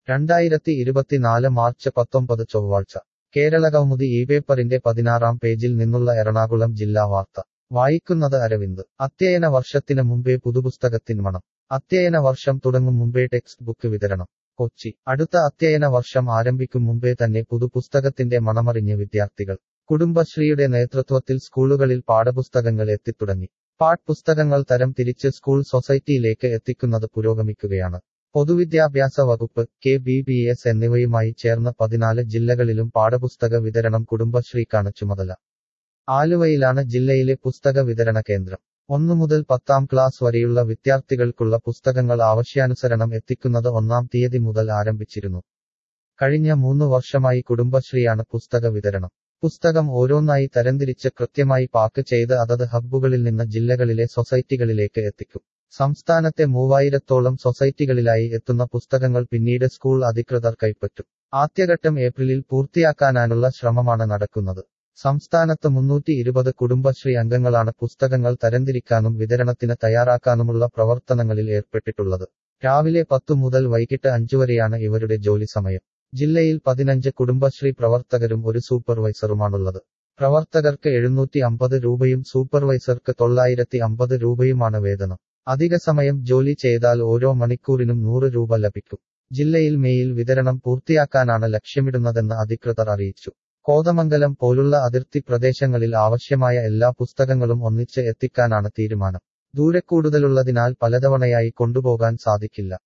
രണ്ടായിരത്തി ഇരുപത്തിനാല് മാർച്ച് പത്തൊമ്പത് ചൊവ്വാഴ്ച കേരളകൗമുദി ഈ പേപ്പറിന്റെ പതിനാറാം പേജിൽ നിന്നുള്ള എറണാകുളം ജില്ലാ വാർത്ത വായിക്കുന്നത് അരവിന്ദ് അധ്യയന വർഷത്തിന് മുമ്പേ പുതുപുസ്തകത്തിൻ മണം അധ്യയന വർഷം തുടങ്ങും മുമ്പേ ടെക്സ്റ്റ് ബുക്ക് വിതരണം കൊച്ചി അടുത്ത അധ്യയന വർഷം ആരംഭിക്കും മുമ്പേ തന്നെ പുതുപുസ്തകത്തിന്റെ മണമറിഞ്ഞ് വിദ്യാർത്ഥികൾ കുടുംബശ്രീയുടെ നേതൃത്വത്തിൽ സ്കൂളുകളിൽ പാഠപുസ്തകങ്ങൾ എത്തിത്തുടങ്ങി പാഠ്പുസ്തകങ്ങൾ തരം തിരിച്ച് സ്കൂൾ സൊസൈറ്റിയിലേക്ക് എത്തിക്കുന്നത് പുരോഗമിക്കുകയാണ് പൊതുവിദ്യാഭ്യാസ വകുപ്പ് കെ ബി ബി എസ് എന്നിവയുമായി ചേർന്ന് പതിനാല് ജില്ലകളിലും പാഠപുസ്തക വിതരണം കുടുംബശ്രീക്കാണ് ചുമതല ആലുവയിലാണ് ജില്ലയിലെ പുസ്തക വിതരണ കേന്ദ്രം ഒന്നു മുതൽ പത്താം ക്ലാസ് വരെയുള്ള വിദ്യാർത്ഥികൾക്കുള്ള പുസ്തകങ്ങൾ ആവശ്യാനുസരണം എത്തിക്കുന്നത് ഒന്നാം തീയതി മുതൽ ആരംഭിച്ചിരുന്നു കഴിഞ്ഞ മൂന്ന് വർഷമായി കുടുംബശ്രീയാണ് പുസ്തക വിതരണം പുസ്തകം ഓരോന്നായി തരംതിരിച്ച് കൃത്യമായി പാക്ക് ചെയ്ത് അതത് ഹബ്ബുകളിൽ നിന്ന് ജില്ലകളിലെ സൊസൈറ്റികളിലേക്ക് എത്തിക്കും സംസ്ഥാനത്തെ മൂവായിരത്തോളം സൊസൈറ്റികളിലായി എത്തുന്ന പുസ്തകങ്ങൾ പിന്നീട് സ്കൂൾ അധികൃതർ കൈപ്പറ്റും ആദ്യഘട്ടം ഏപ്രിലിൽ പൂർത്തിയാക്കാനാനുള്ള ശ്രമമാണ് നടക്കുന്നത് സംസ്ഥാനത്ത് മുന്നൂറ്റി ഇരുപത് കുടുംബശ്രീ അംഗങ്ങളാണ് പുസ്തകങ്ങൾ തരംതിരിക്കാനും വിതരണത്തിന് തയ്യാറാക്കാനുമുള്ള പ്രവർത്തനങ്ങളിൽ ഏർപ്പെട്ടിട്ടുള്ളത് രാവിലെ പത്തു മുതൽ വൈകിട്ട് അഞ്ചുവരെയാണ് ഇവരുടെ ജോലി സമയം ജില്ലയിൽ പതിനഞ്ച് കുടുംബശ്രീ പ്രവർത്തകരും ഒരു സൂപ്പർവൈസറുമാണുള്ളത് പ്രവർത്തകർക്ക് എഴുന്നൂറ്റി അമ്പത് രൂപയും സൂപ്പർവൈസർക്ക് തൊള്ളായിരത്തി അമ്പത് രൂപയുമാണ് വേതനം അധിക സമയം ജോലി ചെയ്താൽ ഓരോ മണിക്കൂറിനും നൂറ് രൂപ ലഭിക്കും ജില്ലയിൽ മെയിൽ വിതരണം പൂർത്തിയാക്കാനാണ് ലക്ഷ്യമിടുന്നതെന്ന് അധികൃതർ അറിയിച്ചു കോതമംഗലം പോലുള്ള അതിർത്തി പ്രദേശങ്ങളിൽ ആവശ്യമായ എല്ലാ പുസ്തകങ്ങളും ഒന്നിച്ച് എത്തിക്കാനാണ് തീരുമാനം ദൂരെ കൂടുതലുള്ളതിനാൽ പലതവണയായി കൊണ്ടുപോകാൻ സാധിക്കില്ല